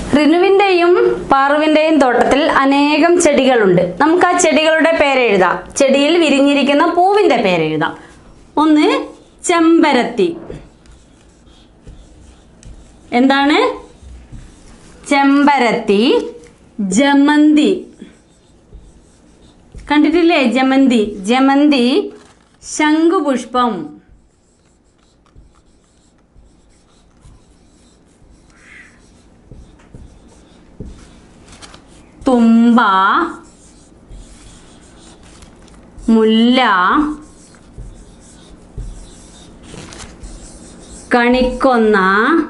റിനുവിൻ്റെയും പാറുവിൻ്റെയും തോട്ടത്തിൽ അനേകം ചെടികളുണ്ട് നമുക്ക് ആ ചെടികളുടെ പേരെഴുതാം ചെടിയിൽ വിരിഞ്ഞിരിക്കുന്ന പൂവിൻ്റെ പേരെഴുതാം ഒന്ന് ചെമ്പരത്തി എന്താണ് ചെമ്പരത്തി ജമന്തി കണ്ടിട്ടില്ലേ ജമന്തി ജമന്തി ശംഖുപുഷ്പം തുമ്പ മുല്ല കണിക്കൊന്ന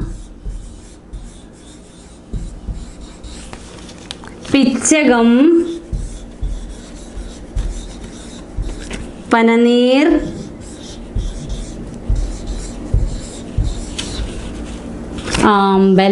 പിച്ചകം പനനീർ ആമ്പൽ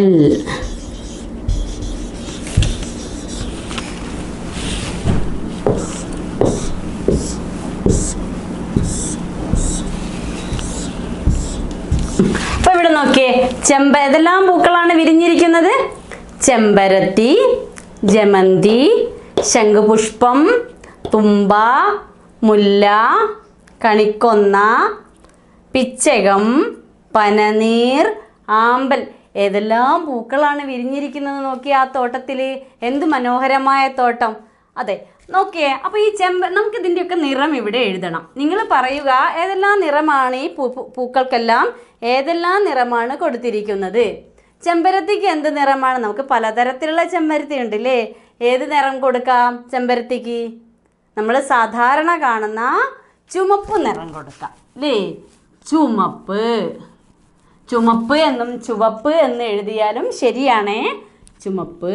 അപ്പൊ ഇവിടെ നോക്കിയേ ചെമ്പ ഏതെല്ലാം പൂക്കളാണ് വിരിഞ്ഞിരിക്കുന്നത് ചെമ്പരത്തി ജമന്തി ശംഖുപുഷ്പം തുമ്പ മുല്ല കണിക്കൊന്ന പിച്ചകം പനനീർ ആമ്പൽ ഏതെല്ലാം പൂക്കളാണ് വിരിഞ്ഞിരിക്കുന്നത് നോക്കി ആ തോട്ടത്തിൽ എന്ത് മനോഹരമായ തോട്ടം അതെ നോക്കിയേ അപ്പോൾ ഈ ചെമ്പ നമുക്ക് ഇതിൻ്റെയൊക്കെ നിറം ഇവിടെ എഴുതണം നിങ്ങൾ പറയുക ഏതെല്ലാം നിറമാണ് ഈ പൂ പൂ- പൂക്കൾക്കെല്ലാം ഏതെല്ലാം നിറമാണ് കൊടുത്തിരിക്കുന്നത് ചെമ്പരത്തിക്ക് എന്ത് നിറമാണ് നമുക്ക് പലതരത്തിലുള്ള ചെമ്പരത്തി ഉണ്ട് അല്ലേ ഏത് നിറം കൊടുക്കാം ചെമ്പരത്തിക്ക് നമ്മൾ സാധാരണ കാണുന്ന ചുമപ്പ് നിറം കൊടുക്കാം അല്ലേ ചുമപ്പ് ചുമപ്പ് എന്നും ചുവപ്പ് എന്ന് എഴുതിയാലും ശരിയാണേ ചുമപ്പ്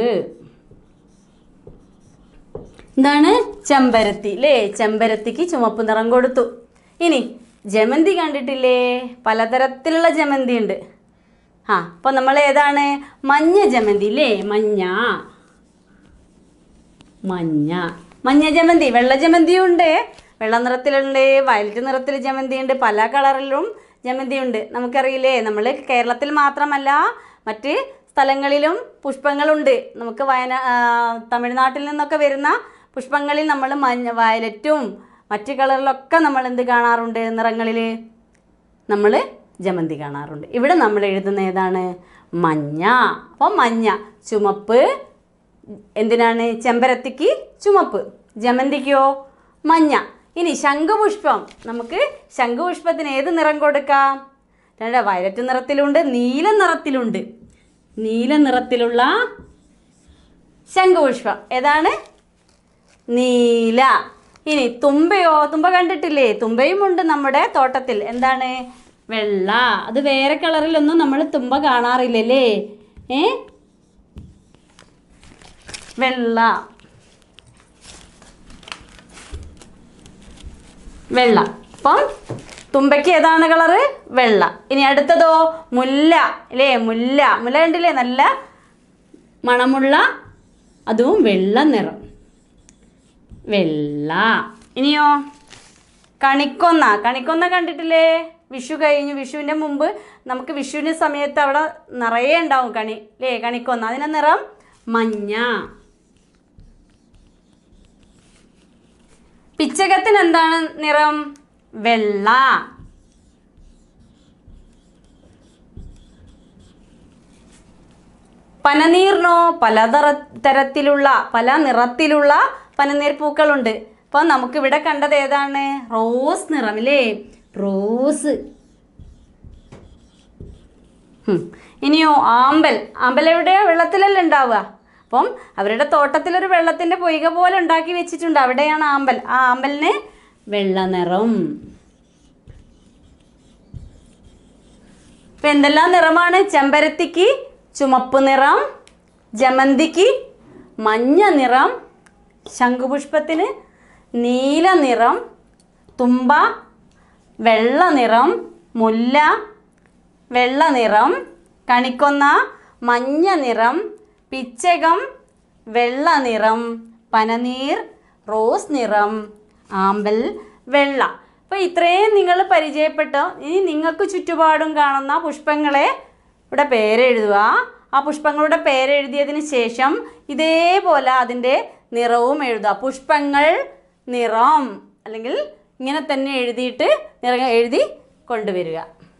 എന്താണ് ചെമ്പരത്തി അല്ലേ ചെമ്പരത്തിക്ക് ചുമപ്പ് നിറം കൊടുത്തു ഇനി ജമന്തി കണ്ടിട്ടില്ലേ പലതരത്തിലുള്ള ജമന്തി ഉണ്ട് ആ അപ്പം നമ്മൾ ഏതാണ് മഞ്ഞ ജമന്തി അല്ലേ മഞ്ഞ മഞ്ഞ മഞ്ഞ ജമന്തി വെള്ള ജമന്തിയും ഉണ്ട് വെള്ള നിറത്തിലുണ്ട് വയലറ്റ് നിറത്തിൽ ജമന്തി ഉണ്ട് പല കളറിലും ജമന്തി ഉണ്ട് നമുക്കറിയില്ലേ നമ്മൾ കേരളത്തിൽ മാത്രമല്ല മറ്റ് സ്ഥലങ്ങളിലും പുഷ്പങ്ങളുണ്ട് നമുക്ക് വയന ആ, തമിഴ്നാട്ടിൽ നിന്നൊക്കെ വരുന്ന പുഷ്പങ്ങളിൽ നമ്മൾ മഞ്ഞ വയലറ്റും മറ്റ് കളറിലൊക്കെ നമ്മൾ എന്ത് കാണാറുണ്ട് നിറങ്ങളിൽ നമ്മൾ ജമന്തി കാണാറുണ്ട് ഇവിടെ നമ്മൾ എഴുതുന്ന ഏതാണ് മഞ്ഞ അപ്പം മഞ്ഞ ചുമപ്പ് എന്തിനാണ് ചെമ്പരത്തിക്ക് ചുമപ്പ് ജമന്തിക്കോ മഞ്ഞ ഇനി ശംഖുപുഷ്പം നമുക്ക് ശംഖുപുഷ്പത്തിന് ഏത് നിറം കൊടുക്കാം രണ്ട് വയലറ്റ് നിറത്തിലുണ്ട് നീല നിറത്തിലുണ്ട് നീല നിറത്തിലുള്ള ശംഖുപുഷ്പം ഏതാണ് നീല ഇനി തുമ്പയോ തുമ്പ കണ്ടിട്ടില്ലേ തുമ്പയും ഉണ്ട് നമ്മുടെ തോട്ടത്തിൽ എന്താണ് വെള്ള അത് വേറെ കളറിലൊന്നും നമ്മൾ തുമ്പ കാണാറില്ലല്ലേ ഏ വെള്ള വെള്ള അപ്പം തുമ്പയ്ക്ക് ഏതാണ് കളറ് വെള്ള ഇനി അടുത്തതോ മുല്ല അല്ലേ മുല്ല മുല്ല കണ്ടില്ലേ നല്ല മണമുള്ള അതും വെള്ള നിറം വെള്ള ഇനിയോ കണിക്കൊന്ന കണിക്കൊന്ന കണ്ടിട്ടില്ലേ വിഷു കഴിഞ്ഞു വിഷുവിൻ്റെ മുമ്പ് നമുക്ക് വിഷുവിൻ്റെ സമയത്ത് അവിടെ നിറയെ ഉണ്ടാവും കണി അല്ലേ കണിക്കൊന്ന അതിൻ്റെ നിറം മഞ്ഞ പിച്ചകത്തിന് എന്താണ് നിറം വെള്ള പനനീറിനോ പല തര- തരത്തിലുള്ള പല നിറത്തിലുള്ള പനനീർ പൂക്കളുണ്ട് അപ്പോൾ നമുക്കിവിടെ കണ്ടത് ഏതാണ് റോസ് നിറം അല്ലേ റോസ് ഉം. ഇനിയോ ആമ്പൽ ആമ്പൽ എവിടെയോ വെള്ളത്തിലല്ലേ ഉണ്ടാവുക അപ്പം അവരുടെ തോട്ടത്തിലൊരു വെള്ളത്തിൻ്റെ പൊയ്ക പോലെ ഉണ്ടാക്കി വെച്ചിട്ടുണ്ട് അവിടെയാണ് ആമ്പൽ ആ ആമ്പലിന് വെള്ള നിറം ഇപ്പം എന്തെല്ലാം നിറമാണ് ചെമ്പരത്തിക്ക് ചുമപ്പ് നിറം ജമന്തിക്ക് മഞ്ഞ നിറം ശംഖുപുഷ്പത്തിന് നീല നിറം തുമ്പ വെള്ള നിറം മുല്ല വെള്ള നിറം കണിക്കൊന്ന മഞ്ഞ നിറം പിച്ചകം വെള്ള നിറം പനനീർ റോസ് നിറം ആമ്പൽ വെള്ള അപ്പോൾ ഇത്രയും നിങ്ങൾ പരിചയപ്പെട്ടോ ഇനി നിങ്ങൾക്ക് ചുറ്റുപാടും കാണുന്ന പുഷ്പങ്ങളെ ഇവിടെ പേരെഴുതുക ആ പുഷ്പങ്ങളുടെ പേരെഴുതിയതിന് ശേഷം ഇതേപോലെ അതിൻ്റെ നിറവും എഴുതുക പുഷ്പങ്ങൾ നിറം അല്ലെങ്കിൽ ഇങ്ങനെ തന്നെ എഴുതിയിട്ട് നിറം എഴുതി കൊണ്ടുവരിക